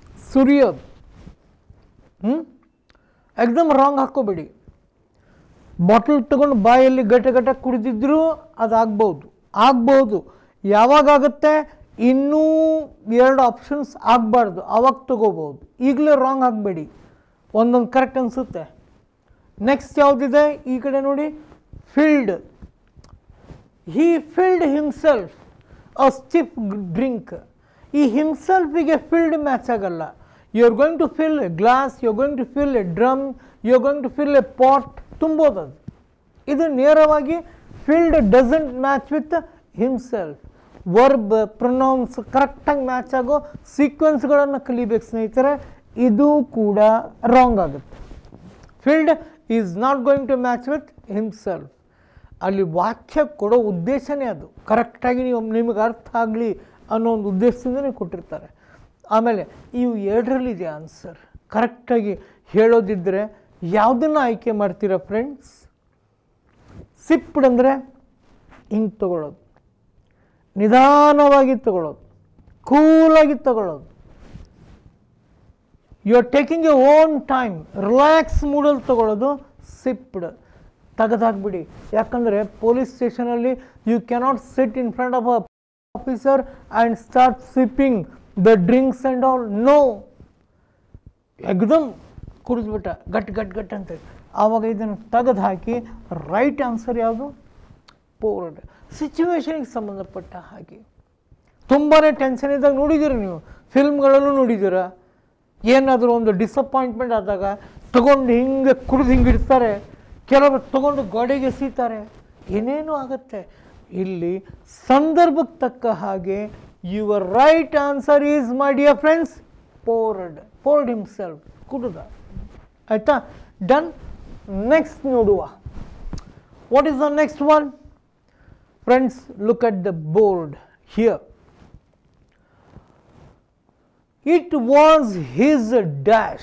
ಸುರಿಯೋದು ಹ್ಞೂ ಎಕ್ದಮ್ ರಾಂಗ್ ಹಾಕ್ಕೋಬೇಡಿ ಬಾಟಲ್ ತಗೊಂಡು ಬಾಯಲ್ಲಿ ಗಟ ಗಟ ಕುಡಿದಿದ್ರೂ ಅದಾಗ್ಬೋದು ಆಗ್ಬೋದು ಯಾವಾಗಾಗುತ್ತೆ ಇನ್ನೂ ಎರಡು ಆಪ್ಷನ್ಸ್ ಆಗಬಾರ್ದು ಅವಾಗ ತಗೋಬೋದು ಈಗಲೇ ರಾಂಗ್ ಆಗಬೇಡಿ ಒಂದೊಂದು ಕರೆಕ್ಟ್ ಅನಿಸುತ್ತೆ ನೆಕ್ಸ್ಟ್ ಯಾವುದಿದೆ ಈ ಕಡೆ ನೋಡಿ filled he filled himself a stiff drink ಈ ಹಿಮ್ಸೆಲ್ಫಿಗೆ ಫಿಲ್ಡ್ ಮ್ಯಾಚ್ ಆಗಲ್ಲ you are going to fill a glass you are going to fill a drum you are going to fill a pot ತುಂಬೋದು ಅದು ಇದು ನೇರವಾಗಿ filled doesn't match with himself verb pronouns ಕರೆಕ್ಟಾಗಿ match ಆಗೋ ಸೀಕ್ವೆನ್ಸ್ಗಳನ್ನು ಕಲಿಬೇಕು ಸ್ನೇಹಿತರೆ ಇದು ಕೂಡ ರಾಂಗ್ ಆಗುತ್ತೆ filled is not going to match with himself ಅಲ್ಲಿ ವಾಕ್ಯ ಕೊಡೋ ಉದ್ದೇಶನೇ ಅದು ಕರೆಕ್ಟಾಗಿ ನೀವು ನಿಮಗೆ ಅರ್ಥ ಆಗಲಿ ಅನ್ನೋ ಒಂದು ಉದ್ದೇಶದಿಂದನೇ ಕೊಟ್ಟಿರ್ತಾರೆ ಆಮೇಲೆ ಇವು ಎರಡರಲ್ಲಿದೆ ಆನ್ಸರ್ ಕರೆಕ್ಟಾಗಿ ಹೇಳೋದಿದ್ದರೆ ಯಾವುದನ್ನು ಆಯ್ಕೆ ಮಾಡ್ತೀರಾ ಫ್ರೆಂಡ್ಸ್ ಸಿಪ್ಡ್ ಅಂದರೆ ಹಿಂಗೆ ತಗೊಳ್ಳೋದು ನಿಧಾನವಾಗಿ ತಗೊಳ್ಳೋದು ಕೂಲಾಗಿ ತಗೊಳ್ಳೋದು you are taking a own time relax ಮೂಡಲ್ಲಿ ತಗೊಳ್ಳೋದು ಸಿಪ್ಡ್ ತೆಗೆದಾಕ್ಬಿಡಿ ಯಾಕಂದರೆ ಪೊಲೀಸ್ ಸ್ಟೇಷನಲ್ಲಿ you cannot sit in front of a officer and start sipping the drinks and all no ಎಕ್ದಮ್ ಕುಡಿದ್ಬಿಟ್ಟ ಗಟ್ ಗಟ್ ಗಟ್ ಅಂತ ಆವಾಗ ಇದನ್ನು ತೆಗೆದು ಹಾಕಿ ರೈಟ್ ಆನ್ಸರ್ ಯಾವುದು ಪೋರ್ಡ್ ಸಿಚುವೇಶನ್ಗೆ ಸಂಬಂಧಪಟ್ಟ ಹಾಗೆ ತುಂಬಾ ಟೆನ್ಷನ್ ಇದ್ದಾಗ ನೋಡಿದ್ದೀರ ನೀವು ಫಿಲ್ಮ್ಗಳಲ್ಲೂ ನೋಡಿದ್ದೀರ ಏನಾದರೂ ಒಂದು ಡಿಸಪಾಯಿಂಟ್ಮೆಂಟ್ ಆದಾಗ ತಗೊಂಡು ಹಿಂಗೆ ಕುಡಿದು ಹಿಂಗೆ ಇಡ್ತಾರೆ ಕೆಲವರು ತಗೊಂಡು ಗೋಡೆಗೆ ಎಸೀತಾರೆ ಏನೇನು ಆಗುತ್ತೆ ಇಲ್ಲಿ ಸಂದರ್ಭಕ್ಕೆ ತಕ್ಕ ಹಾಗೆ your right answer is my dear friends poured poured himself ಕುಡುದ ಆಯಿತಾ ಡನ್ ನೆಕ್ಸ್ಟ್ ನೋಡುವ what is the next one Friends, look at the board here. It was his dash.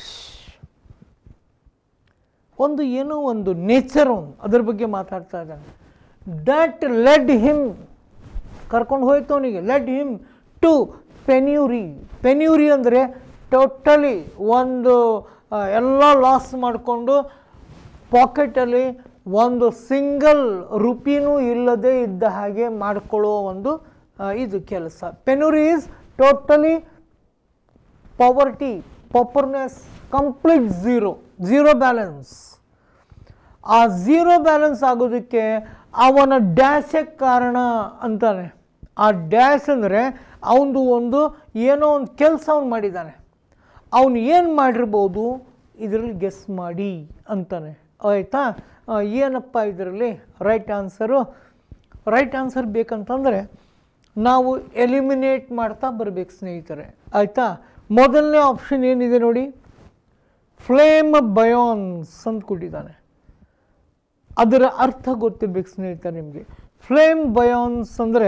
ಒಂದು ಏನೋ ಒಂದು ನೇಚರ್ ಅವನು ಅದ್ರ ಬಗ್ಗೆ ಮಾತಾಡ್ತಾ ಇದ್ದಾನೆ ದಟ್ ಲೆಡ್ ಹಿಮ್ ಕರ್ಕೊಂಡು ಹೋಯ್ತು ಅವನಿಗೆ led him to penury penury ಅಂದರೆ ಟೋಟಲಿ ಒಂದು ಆ, ಎಲ್ಲ ಲಾಸ್ ಮಾಡಿಕೊಂಡು ಪಾಕೆಟಲ್ಲಿ ಒಂದು ಸಿಂಗಲ್ ರುಪಿನೂ ಇಲ್ಲದೆ ಇದ್ದ ಹಾಗೆ ಮಾಡಿಕೊಳ್ಳುವ ಒಂದು ಆ, ಇದು ಕೆಲಸ penury is totally poverty pauperness complete zero zero balance ಆ ಝೀರೋ ಬ್ಯಾಲೆನ್ಸ್ ಆಗೋದಕ್ಕೆ ಅವನ ಡ್ಯಾಶೇ ಕಾರಣ ಅಂತಾನೆ ಆ ಡ್ಯಾಶ್ ಅಂದರೆ ಅವನದು ಒಂದು ಏನೋ ಒಂದು ಕೆಲಸ ಅವನು ಮಾಡಿದ್ದಾನೆ ಅವನು ಏನು ಮಾಡಿರ್ಬೋದು ಇದರಲ್ಲಿ ಗೆಸ್ ಮಾಡಿ ಅಂತಾನೆ ಆಯಿತಾ ಆ, ಏನಪ್ಪ ಇದರಲ್ಲಿ ರೈಟ್ ಆನ್ಸರು ರೈಟ್ ಆನ್ಸರ್ ಬೇಕಂತಂದರೆ ನಾವು ಎಲಿಮಿನೇಟ್ ಮಾಡ್ತಾ ಬರಬೇಕು ಸ್ನೇಹಿತರೆ ಆಯಿತಾ ಮೊದಲನೇ ಆಪ್ಷನ್ ಏನಿದೆ ನೋಡಿ ಫ್ಲೇಮ್ ಬಯೋನ್ಸ್ ಅಂತ ಕೊಟ್ಟಿದ್ದಾನೆ ಅದರ ಅರ್ಥ ಗೊತ್ತಿರ್ಬೇಕು ಸ್ನೇಹಿತರೆ ನಿಮಗೆ ಫ್ಲೇಮ್ ಬಯೋನ್ಸ್ ಅಂದರೆ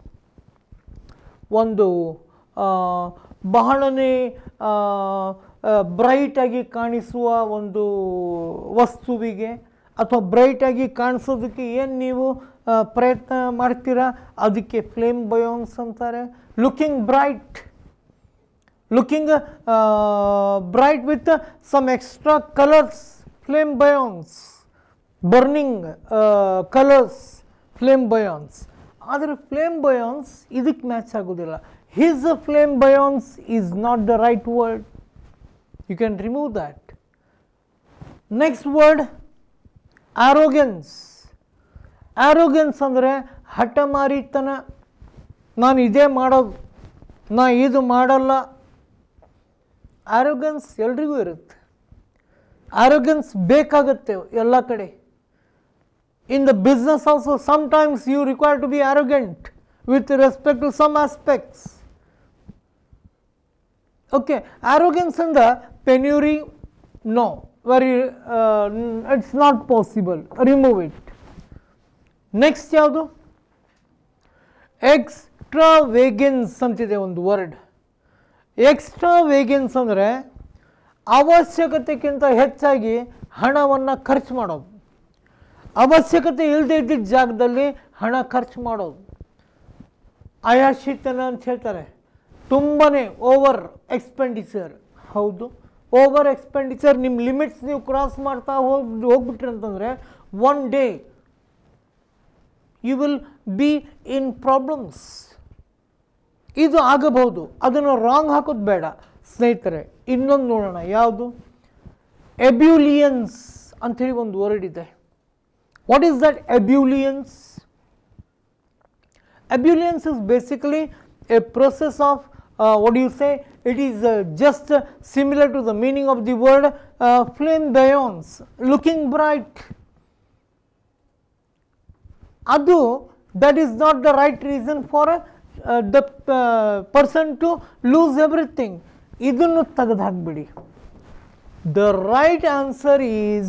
ಒಂದು ಆ, ಬಹಳನೇ ಬ್ರೈಟಾಗಿ ಕಾಣಿಸುವ ಒಂದು ವಸ್ತುವಿಗೆ ಅಥವಾ ಬ್ರೈಟಾಗಿ ಕಾಣಿಸೋದಕ್ಕೆ ಏನು ನೀವು ಆ, ಪ್ರಯತ್ನ ಮಾಡ್ತೀರಾ ಅದಕ್ಕೆ ಫ್ಲೇಮ್ ಬಯೋನ್ಸ್ ಅಂತಾರೆ looking bright looking uh, bright with uh, some extra colors flame biones burning uh, colors flame biones ಆದರೆ ಫ್ಲೇಮ್ ಬಯೋನ್ಸ್ ಇದಕ್ಕೆ ಮ್ಯಾಚ್ ಆಗೋದಿಲ್ಲ his flamboyance is not the right word you can remove that next word arrogance arrogance ಅಂದರೆ ಹಠಮಾರಿತನ ನಾನು ಇದೇ ಮಾಡೋದು ನಾ ಇದು ಮಾಡಲ್ಲ ಆರೋಗನ್ಸ್ ಎಲ್ರಿಗೂ ಇರುತ್ತೆ ಆರೋಗನ್ಸ್ ಬೇಕಾಗುತ್ತೆ ಎಲ್ಲ ಕಡೆ in the business also sometimes you require to be arrogant with respect to some aspects okay arrogance ಅಂದ penury no very it's not possible remove it next ಯಾವುದು ಎಕ್ಸ್ಟ್ರಾ ವೇಗೆನ್ಸ್ ಅಂತಿದೆ ಒಂದು ವರ್ಡ್ ಎಕ್ಸ್ಟ್ರಾ ವೇಗೆನ್ಸ್ ಅಂದರೆ ಅವಶ್ಯಕತೆಗಿಂತ ಹೆಚ್ಚಾಗಿ ಹಣವನ್ನು ಖರ್ಚು ಮಾಡೋದು ಅವಶ್ಯಕತೆ ಇಲ್ಲದೆ ಇದ್ದಿದ್ದ ಜಾಗದಲ್ಲಿ ಹಣ ಖರ್ಚು ಮಾಡೋದು ಆಯಾಶಿತನ ಅಂತ ಹೇಳ್ತಾರೆ ತುಂಬಾ ಓವರ್ ಎಕ್ಸ್ಪೆಂಡಿಚರ್ ಹೌದು ಓವರ್ ಎಕ್ಸ್ಪೆಂಡಿಚರ್ ನಿಮ್ಮ ಲಿಮಿಟ್ಸ್ ನೀವು ಕ್ರಾಸ್ ಮಾಡ್ತಾ ಹೋಗಿ ಹೋಗ್ಬಿಟ್ರಿ ಅಂತಂದರೆ one day you will be in problems ಇದು ಆಗಬಹುದು ಅದನ್ನು ರಾಂಗ್ ಹಾಕೋದು ಬೇಡ ಸ್ನೇಹಿತರೆ ಇನ್ನೊಂದು ನೋಡೋಣ ಯಾವುದು ಎಬ್ಯೂಲಿಯನ್ಸ್ ಅಂಥೇಳಿ ಒಂದು ವರ್ಡ್ ಇದೆ what is that ebullience ebullience is basically a process of uh, what do you say it is uh, just uh, similar to the meaning of the word uh, flamboyance looking bright ಅದು that is not the right reason for uh, the uh, person to lose everything ಇದನ್ನು ತೆಗೆದು ಹಾಕ್ಬಿಡಿ the right answer is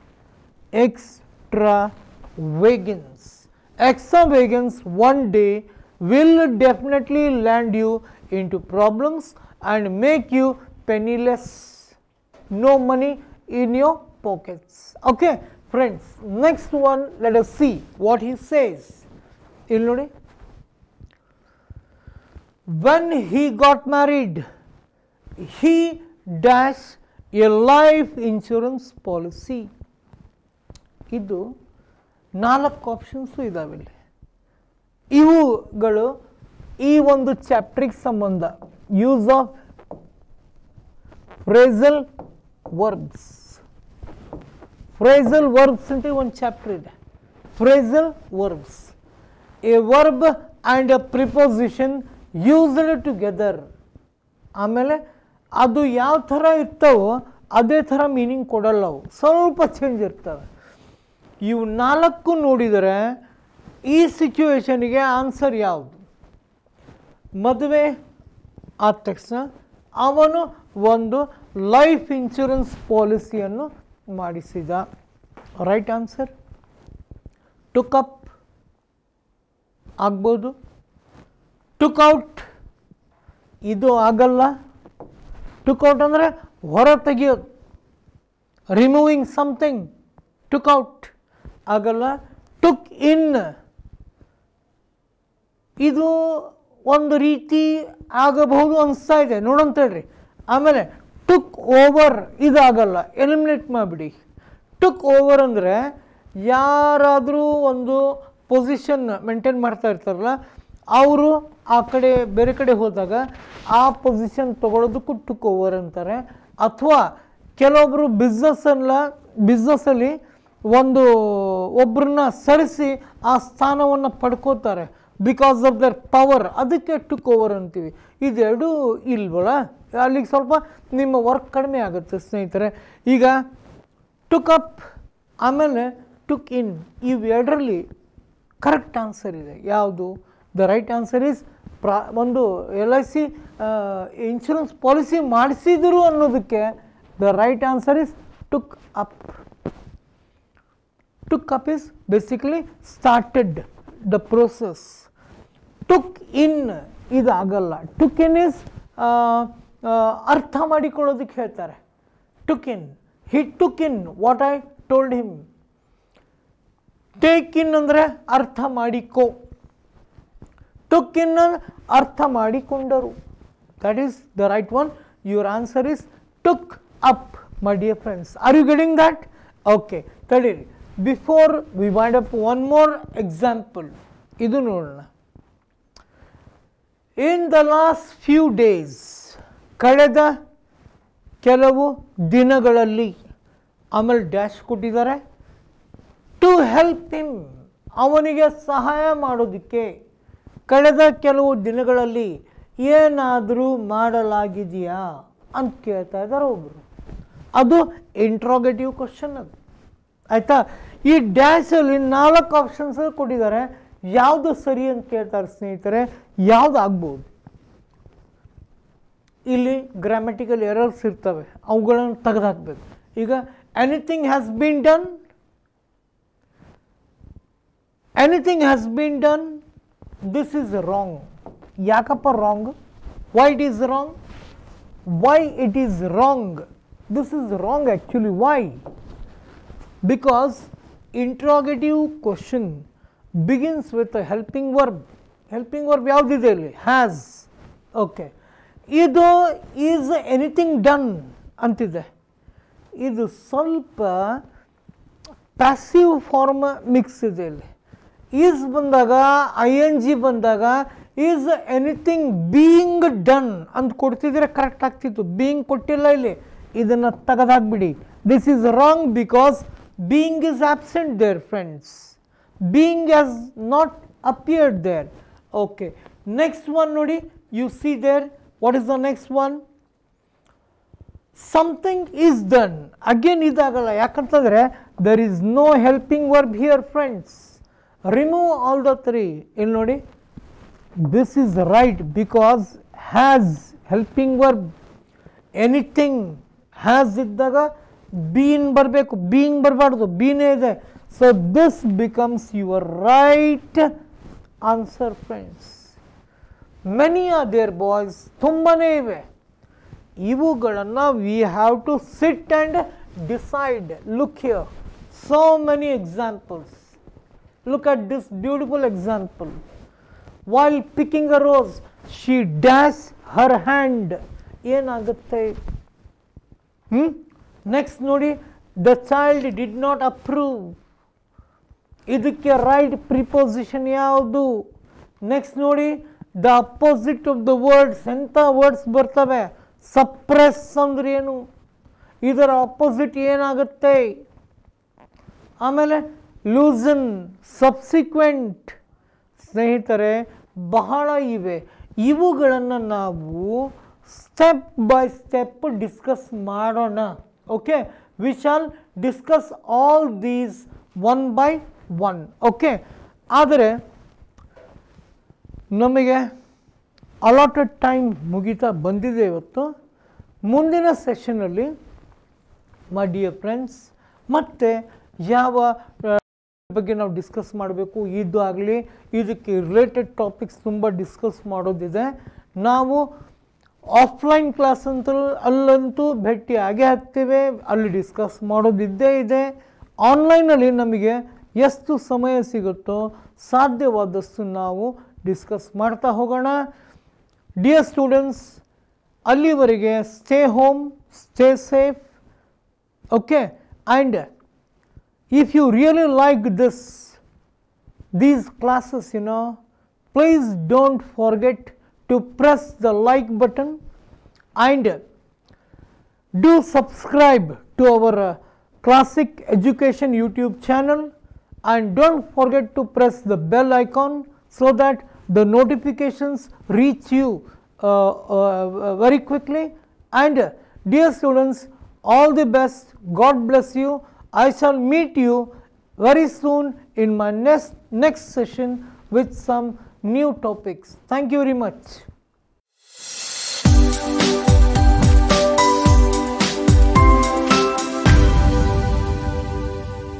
extravagance. Extravagance one day will definitely land you into problems and make you penniless. No money in your pockets. Okay, friends. Next one, let us see what he says. ಇಲ್ಲಿ ನೋಡಿ when he got married he dash a life insurance policy ಇದು ನಾಲ್ಕು options ಇದಾವೆ ಇಲ್ಲಿ ಇವುಗಳು ಈ ಒಂದು ಚಾಪ್ಟ್ರಿಗೆ ಸಂಬಂಧ use of phrasal verbs phrasal verbs ಅಂತ ಒಂದು ಚಾಪ್ಟರ್ ಇದೆ phrasal verbs a verb and a preposition used together ಆಮೇಲೆ ಅದು ಯಾವ ಥರ ಇರ್ತಾವೋ ಅದೇ ಥರ ಮೀನಿಂಗ್ ಕೊಡಲ್ಲ ಅವು ಸ್ವಲ್ಪ ಚೇಂಜ್ ಇರ್ತವೆ ಇವು ನಾಲ್ಕು ನೋಡಿದರೆ ಈ ಸಿಚುವೇಶನ್ಗೆ ಆನ್ಸರ್ ಯಾವುದು ಮದುವೆ ಆದ ತಕ್ಷಣ ಅವನು ಒಂದು ಲೈಫ್ ಇನ್ಶೂರೆನ್ಸ್ ಪಾಲಿಸಿಯನ್ನು ಮಾಡಿಸಿದ ರೈಟ್ ಆನ್ಸರ್ ಟುಕ್ ಅಪ್ ಆಗ್ಬೋದು ಟುಕ್ ಔಟ್ ಇದು ಆಗಲ್ಲ ಟುಕ್ ಔಟ್ ಅಂದರೆ ಹೊರ ತೆಗೆಯೋದು ರಿಮೂವಿಂಗ್ ಸಮಥಿಂಗ್ ಟುಕ್ ಔಟ್ ಆಗಲ್ಲ ಟುಕ್ ಇನ್ ಇದು ಒಂದು ರೀತಿ ಆಗಬಹುದು ಅನಿಸ್ತಾ ಇದೆ ನೋಡಂತ ಹೇಳ್ರಿ ಆಮೇಲೆ ಟುಕ್ ಓವರ್ ಇದಾಗಲ್ಲ ಎಲಿಮಿನೇಟ್ ಮಾಡಿಬಿಡಿ ಟುಕ್ ಓವರ್ ಅಂದರೆ ಯಾರಾದರೂ ಒಂದು ಪೊಸಿಷನ್ ಮೇಂಟೈನ್ ಮಾಡ್ತಾ ಇರ್ತಾರಲ್ಲ ಅವರು ಆ ಕಡೆ ಬೇರೆ ಕಡೆ ಹೋದಾಗ ಆ ಪೊಸಿಷನ್ ತಗೊಳ್ಳೋದಕ್ಕೂ ಟುಕ್ ಓವರ್ ಅಂತಾರೆ ಅಥವಾ ಕೆಲವೊಬ್ಬರು ಬಿಸ್ನೆಸ್ಸಲ್ಲ ಬಿಸ್ನೆಸ್ಸಲ್ಲಿ ಒಂದು ಒಬ್ಬರನ್ನ ಸರಿಸಿ ಆ ಸ್ಥಾನವನ್ನು ಪಡ್ಕೋತಾರೆ ಬಿಕಾಸ್ ಆಫ್ ದರ್ ಪವರ್ ಅದಕ್ಕೆ ಟುಕ್ ಓವರ್ ಅಂತೀವಿ ಇದೆರಡೂ ಇಲ್ವಲ್ಲ ಅಲ್ಲಿಗೆ ಸ್ವಲ್ಪ ನಿಮ್ಮ ವರ್ಕ್ ಕಡಿಮೆ ಆಗುತ್ತೆ ಸ್ನೇಹಿತರೆ ಈಗ ಟುಕ್ ಅಪ್ ಆಮೇಲೆ ಟುಕ್ ಇನ್ ಇವೆರಡರಲ್ಲಿ ಕರೆಕ್ಟ್ ಆನ್ಸರ್ ಇದೆ ಯಾವುದು ದ ರೈಟ್ ಆನ್ಸರ್ ಈಸ್ ಪ್ರಾ ಒಂದು L I C insurance policy ಮಾಡಿಸಿದರು ಅನ್ನೋದಕ್ಕೆ the right answer is took up took up is basically started the process took in ಇದಾಗಲ್ಲ ಟುಕ್ ಇನ್ ಇಸ್ ಅರ್ಥ ಮಾಡಿಕೊಳ್ಳೋದಕ್ಕೆ ಹೇಳ್ತಾರೆ took in he took in what I told him take in ಅಂದರೆ ಅರ್ಥ ಮಾಡಿಕೋ took in ಅರ್ಥ ಮಾಡಿಕೊಂಡರು that is the right one your answer is took up my dear friends are you getting that okay ತಡೀರಿ before we mind up one more example ಇದು ನೋಡೋಣ in the last few days ಕಳೆದ ಕೆಲವು ದಿನಗಳಲ್ಲಿ ಆಮೇಲೆ dash ಕೊಟ್ಟಿದ್ದಾರೆ to help him ಅವನಿಗೆ ಸಹಾಯ ಮಾಡೋದಕ್ಕೆ ಕಳೆದ ಕೆಲವು ದಿನಗಳಲ್ಲಿ ಏನಾದರೂ ಮಾಡಲಾಗಿದೆಯಾ ಅಂತ ಕೇಳ್ತಾ ಇದ್ದಾರೆ ಒಬ್ಬರು ಅದು ಇಂಟ್ರಾಗೇಟಿವ್ ಕ್ವಶನ್ ಅದು ಆಯಿತಾ ಈ ಡ್ಯಾಶಲ್ಲಿ ನಾಲ್ಕು ಆಪ್ಷನ್ಸ್ ಕೊಟ್ಟಿದ್ದಾರೆ ಯಾವುದು ಸರಿ ಅಂತ ಕೇಳ್ತಾರೆ ಸ್ನೇಹಿತರೆ ಯಾವುದು ಆಗ್ಬೋದು ಇಲ್ಲಿ ಗ್ರಾಮೆಟಿಕಲ್ ಎರರ್ಸ್ ಇರ್ತವೆ ಅವುಗಳನ್ನು ತೆಗೆದುಹಾಕ್ಬೇಕು ಈಗ anything has been done anything has been done this is wrong ಯಾಕಪ್ಪ wrong why it is wrong why it is wrong this is wrong actually why because interrogative question begins with a helping verb helping verb ಯಾವುದಿದೆ ಇಲ್ಲಿ has okay ಇದು is anything done ಅಂತಿದೆ ಇದು ಸ್ವಲ್ಪ passive form mix ಇದೆ ಇಲ್ಲಿ is ಬಂದಾಗ I N G ಬಂದಾಗ ಈಸ್ ಎನಿಥಿಂಗ್ ಬೀಯಿಂಗ್ ಡನ್ ಅಂತ ಕೊಡ್ತಿದ್ರೆ ಕರೆಕ್ಟ್ ಆಗ್ತಿತ್ತು ಬೀಯಿಂಗ್ ಕೊಟ್ಟಿಲ್ಲ ಇಲ್ಲಿ ಇದನ್ನು ತೆಗೆದಾಕ್ಬಿಡಿ this is wrong because being is absent there friends being has not appeared there okay next one ನೋಡಿ you see there what is the next one something is done again ಇದಾಗಲ್ಲ ಯಾಕಂತಂದರೆ there is no helping verb here friends remove all the three ಇಲ್ಲಿ ನೋಡಿ this is right because has helping verb anything has ಇದ್ದಾಗ been ಬರಬೇಕು being ಬರಬಾರ್ದು ಬೀನೇ ಇದೆ so this becomes your right answer friends many are there boys ತುಂಬನೇ ಇವೆ ಇವುಗಳನ್ನು we have to sit and decide look here so many examples look at this beautiful example while picking a rose she dash her hand ಏನಾಗುತ್ತೆ ಹ್ಞೂ next ನೋಡಿ the child did not approve ಇದಕ್ಕೆ right preposition ಯಾವುದು next ನೋಡಿ the opposite of the words ಎಂಥ words ಬರ್ತವೆ suppress ಅಂದ್ರೆ ಏನು ಇದರ ಅಪೋಸಿಟ್ ಏನಾಗುತ್ತೆ ಆಮೇಲೆ ಲೂಸನ್ ಸಬ್ಸಿಕ್ವೆಂಟ್ ಸ್ನೇಹಿತರೆ ಬಹಳ ಇವೆ ಇವುಗಳನ್ನು ನಾವು ಸ್ಟೆಪ್ ಬೈ ಸ್ಟೆಪ್ ಡಿಸ್ಕಸ್ ಮಾಡೋಣ okay we shall discuss all these one by one okay ಆದರೆ ನಮಗೆ ಅಲಾಟೆಡ್ ಟೈಮ್ ಮುಗಿತಾ ಬಂದಿದೆ ಇವತ್ತು ಮುಂದಿನ ಸೆಷನಲ್ಲಿ ಮೈ ಡಿಯರ್ ಫ್ರೆಂಡ್ಸ್ ಮತ್ತೆ ಯಾವ ಆ, ಬಗ್ಗೆ ನಾವು ಡಿಸ್ಕಸ್ ಮಾಡಬೇಕು ಇದು ಆಗಲಿ ಇದಕ್ಕೆ ರಿಲೇಟೆಡ್ ಟಾಪಿಕ್ಸ್ ತುಂಬ ಡಿಸ್ಕಸ್ ಮಾಡೋದಿದೆ ನಾವು ಆಫ್ಲೈನ್ ಕ್ಲಾಸ್ ಅಂತ ಅಲ್ಲಂತೂ ಭೇಟಿ ಆಗೇ ಆಗ್ತೇವೆ ಅಲ್ಲಿ ಡಿಸ್ಕಸ್ ಮಾಡೋದಿದ್ದೇ ಇದೆ ಆನ್ಲೈನಲ್ಲಿ ನಮಗೆ ಎಷ್ಟು ಸಮಯ ಸಿಗುತ್ತೋ ಸಾಧ್ಯವಾದಷ್ಟು ನಾವು ಡಿಸ್ಕಸ್ ಮಾಡ್ತಾ ಹೋಗೋಣ ಡಿಯರ್ ಸ್ಟೂಡೆಂಟ್ಸ್ ಅಲ್ಲಿವರೆಗೆ stay home stay safe okay and if you really like this these classes you know please don't forget to press the like button and do subscribe to our uh, classic education youtube channel and don't forget to press the bell icon so that the notifications reach you uh, uh, very quickly and uh, dear students all the best god bless you i shall meet you very soon in my next next session with some new topics thank you very much